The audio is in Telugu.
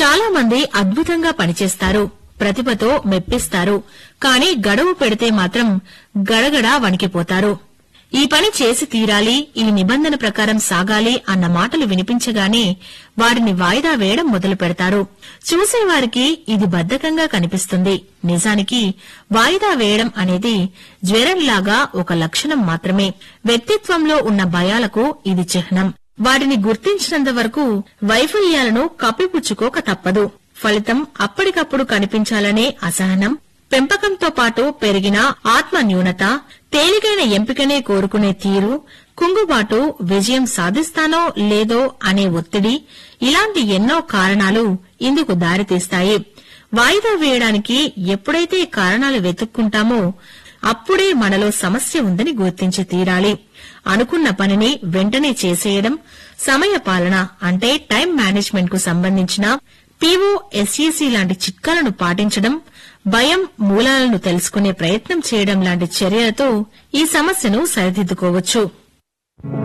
చాలా మంది అద్భుతంగా పనిచేస్తారు ప్రతిభతో మెప్పిస్తారు కానీ గడువు పెడితే మాత్రం గడగడా వణికిపోతారు ఈ పని చేసి తీరాలి ఈ నిబంధన ప్రకారం సాగాలి అన్న మాటలు వినిపించగానే వారిని వాయిదా వేయడం మొదలు పెడతారు చూసేవారికి ఇది బద్ధకంగా కనిపిస్తుంది నిజానికి వాయిదా వేయడం అనేది జ్వరంలాగా ఒక లక్షణం మాత్రమే వ్యక్తిత్వంలో ఉన్న భయాలకు ఇది చిహ్నం వాటిని గుర్తించినంత వరకు వైఫల్యాలను కప్పిపుచ్చుకోక తప్పదు ఫలితం అప్పటికప్పుడు కనిపించాలనే అసహనం పెంపకంతో పాటు పెరిగిన ఆత్మ న్యూనత తేలికైన ఎంపికనే కోరుకునే తీరు కుంగుబాటు విజయం సాధిస్తానో లేదో అనే ఒత్తిడి ఇలాంటి ఎన్నో కారణాలు ఇందుకు దారితీస్తాయి వాయిదా వేయడానికి ఎప్పుడైతే కారణాలు వెతుక్కుంటామో అప్పుడే మనలో సమస్య ఉందని గుర్తించి తీరాలి అనుకున్న పనిని వెంటనే చేసేయడం సమయ పాలన అంటే టైం మేనేజ్మెంట్ కు సంబంధించిన పీఓ ఎస్ఈసీ లాంటి చిట్కాలను పాటించడం భయం మూలాలను తెలుసుకునే ప్రయత్నం చేయడం లాంటి చర్యలతో ఈ సమస్యను సరిదిద్దుకోవచ్చు